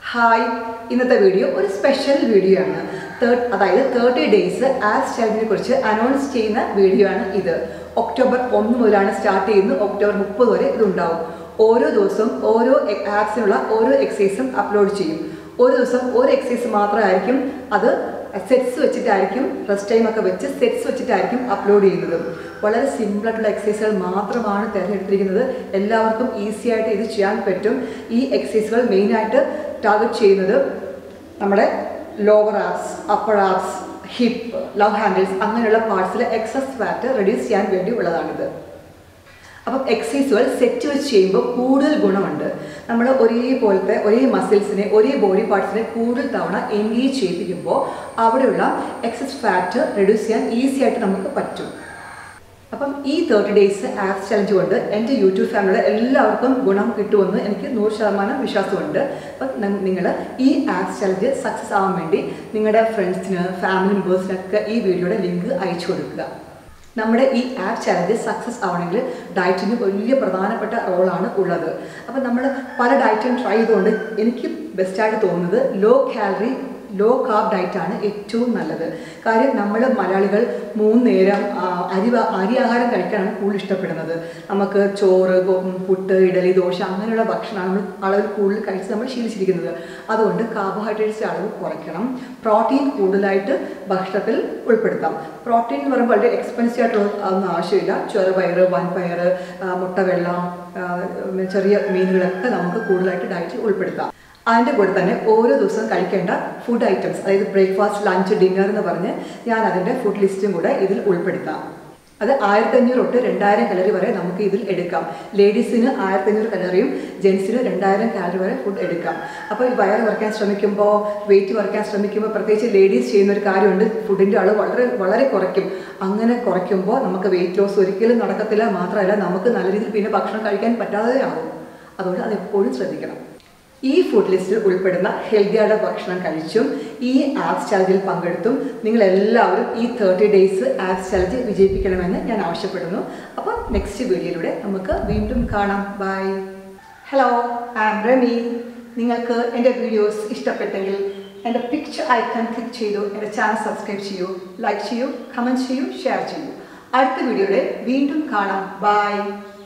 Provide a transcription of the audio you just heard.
hi ഇന്നത്തെ video ഒരു special video ആണ് തേർഡ് അതായത് തേർട്ടി ഡേയ്സ് ആപ്സ് ചലഞ്ചിനെ കുറിച്ച് അനൗൺസ് ചെയ്യുന്ന വീഡിയോ ആണ് ഇത് ഒക്ടോബർ ഒന്ന് മുതലാണ് സ്റ്റാർട്ട് ചെയ്യുന്നത് ഒക്ടോബർ മുപ്പത് വരെ ഇതുണ്ടാവും ഓരോ ദിവസവും ഓരോ ആപ്സിനുള്ള ഓരോ എക്സസൈസും അപ്ലോഡ് ചെയ്യും ഒരു ദിവസം ഒരു എക്സസൈസ് മാത്രമായിരിക്കും അത് സെറ്റ്സ് വെച്ചിട്ടായിരിക്കും റെസ്റ്റ് ടൈം ഒക്കെ വെച്ച് സെറ്റ്സ് വെച്ചിട്ടായിരിക്കും അപ്ലോഡ് ചെയ്യുന്നത് വളരെ സിമ്പിളായിട്ടുള്ള എക്സസൈസുകൾ മാത്രമാണ് തിരഞ്ഞെടുത്തിരിക്കുന്നത് എല്ലാവർക്കും ഈസി ആയിട്ട് ഇത് ചെയ്യാൻ പറ്റും ഈ എക്സസൈസുകൾ മെയിനായിട്ട് ടാർഗറ്റ് ചെയ്യുന്നത് നമ്മുടെ lower abs upper abs hip love handles അങ്ങനെയുള്ള പാർട്സിലെ എക്സസ് ഫാറ്റ് റെഡ്യൂസ് ചെയ്യാൻ വേണ്ടി ഉള്ളതാണിത് അപ്പം എക്സസൈസുകൾ സെറ്റ് വെച്ച് ചെയ്യുമ്പോൾ കൂടുതൽ ഗുണമുണ്ട് നമ്മൾ ഒരേപോലത്തെ ഒരേ മസിൽസിനെ ഒരേ ബോഡി പാർട്സിനെ കൂടുതൽ തവണ എൻഗേജ് ചെയ്യിപ്പിക്കുമ്പോൾ അവിടെയുള്ള എക്സസ് ഫാറ്റ് റെഡ്യൂസ് ചെയ്യാൻ ഈസി ആയിട്ട് നമുക്ക് പറ്റും അപ്പം ഈ തേർട്ടി ഡേയ്സ് ആപ്സ് ചലഞ്ച് കൊണ്ട് എൻ്റെ യൂട്യൂബ് ഫാമിലിയുടെ എല്ലാവർക്കും ഗുണം കിട്ടുമെന്ന് എനിക്ക് നൂറ് ശതമാനം വിശ്വാസമുണ്ട് അപ്പം നിങ്ങൾ ഈ ആപ്സ് ചലഞ്ച് സക്സസ് ആവാൻ വേണ്ടി നിങ്ങളുടെ ഫ്രണ്ട്സിന് ഫാമിലി മെമ്പേഴ്സിനൊക്കെ ഈ വീഡിയോയുടെ ലിങ്ക് അയച്ചു കൊടുക്കുക നമ്മുടെ ഈ ആപ്പ് ചലഞ്ച് സക്സസ് ആവണമെങ്കിൽ ഡയറ്റിന് വലിയ പ്രധാനപ്പെട്ട റോളാണ് ഉള്ളത് അപ്പം നമ്മൾ പല ഡയറ്റും ട്രൈ ചെയ്തുകൊണ്ട് എനിക്ക് ബെസ്റ്റായിട്ട് തോന്നുന്നത് ലോ കാലറി ലോ കാർബ് ഡയറ്റാണ് ഏറ്റവും നല്ലത് കാര്യം നമ്മൾ മലയാളികൾ മൂന്ന് നേരം ആ, അരി വ- അരി ആഹാരം കഴിക്കാനാണ് കൂടുതൽ ഇഷ്ടപ്പെടുന്നത് നമുക്ക് ചോറ് ഗോ- പുട്ട് ഇഡലി ദോശ അങ്ങനെയുള്ള ഭക്ഷണമാണ് നമ്മൾ അളവിൽ കൂടുതൽ കഴിച്ച് നമ്മൾ ശീലിച്ചിരിക്കുന്നത് അതുകൊണ്ട് കാർബോഹൈഡ്രേറ്റ്സിൻ്റെ അളവ് കുറയ്ക്കണം പ്രോട്ടീൻ കൂടുതലായിട്ട് ഭക്ഷണത്തിൽ ഉൾപ്പെടുത്താം പ്രോട്ടീൻ എന്ന് പറയുമ്പോൾ വളരെ എക്സ്പെൻസീവ് ആയിട്ടുള്ള ഒന്നും ആവശ്യമില്ല ചെറുപയർ വൻപയർ ആ, മുട്ടവെള്ളം ആ, ചെറിയ മീനുകളൊക്കെ നമുക്ക് കൂടുതലായിട്ട് ഡയറ്റിൽ ഉൾപ്പെടുത്താം അതിൻ്റെ കൂടെ തന്നെ ഓരോ ദിവസവും കഴിക്കേണ്ട ഫുഡ് ഐറ്റംസ് അതായത് ബ്രേക്ക്ഫാസ്റ്റ് ലഞ്ച് ഡിന്നർ എന്ന് പറഞ്ഞ് ഞാൻ അതിൻ്റെ ഫുഡ് ലിസ്റ്റും കൂടെ ഇതിൽ ഉൾപ്പെടുത്താം അത് ആയിരത്തി അഞ്ഞൂറ് തൊട്ട് രണ്ടായിരം കലറി വരെ നമുക്ക് ഇതിൽ എടുക്കാം ലേഡീസിന് ആയിരത്തി അഞ്ഞൂറ് കലറിയും ജെൻസിന് രണ്ടായിരം കാലറി വരെ ഫുഡ് എടുക്കാം അപ്പോൾ ഈ വയറ് കുറയ്ക്കാൻ ശ്രമിക്കുമ്പോൾ വെയിറ്റ് കുറയ്ക്കാൻ ശ്രമിക്കുമ്പോൾ പ്രത്യേകിച്ച് ലേഡീസ് ചെയ്യുന്ന ഒരു കാര്യമുണ്ട് ഫുഡിൻ്റെ അളവ് വളരെ വളരെ കുറയ്ക്കും അങ്ങനെ കുറയ്ക്കുമ്പോൾ നമുക്ക് വെയിറ്റ് ലോസ് ഒരിക്കലും നടക്കത്തില്ല മാത്രമല്ല നമുക്ക് നല്ല രീതിയിൽ പിന്നെ ഭക്ഷണം കഴിക്കാൻ പറ്റാതെ ആകും അതുകൊണ്ട് അത് എപ്പോഴും ശ്രദ്ധിക്കണം ഈ ഫുഡ് ലിസ്റ്റിൽ ഉൾപ്പെടുന്ന ഹെൽത്തിയായ ഭക്ഷണം കഴിച്ചും ഈ ആപ്സ് ചലഞ്ചിൽ പങ്കെടുത്തും നിങ്ങൾ എല്ലാവരും ഈ തേർട്ടി ഡേയ്സ് ആപ്സ് ചലഞ്ച് വിജയിപ്പിക്കണമെന്ന് ഞാൻ ആവശ്യപ്പെടുന്നു അപ്പോൾ നെക്സ്റ്റ് വീഡിയോയിലൂടെ നമുക്ക് വീണ്ടും കാണാം bye hello I am Ramy നിങ്ങൾക്ക് എൻ്റെ വീഡിയോസ് ഇഷ്ടപ്പെട്ടെങ്കിൽ എൻ്റെ പിക്ചർ ഐക്കൺ ക്ലിക്ക് ചെയ്തു എൻ്റെ ചാനൽ സബ്സ്ക്രൈബ് ചെയ്യൂ ലൈക്ക് ചെയ്യൂ കമൻറ്റ് ചെയ്യൂ ഷെയർ ചെയ്യൂ അടുത്ത വീഡിയോയുടെ വീണ്ടും കാണാം ബൈ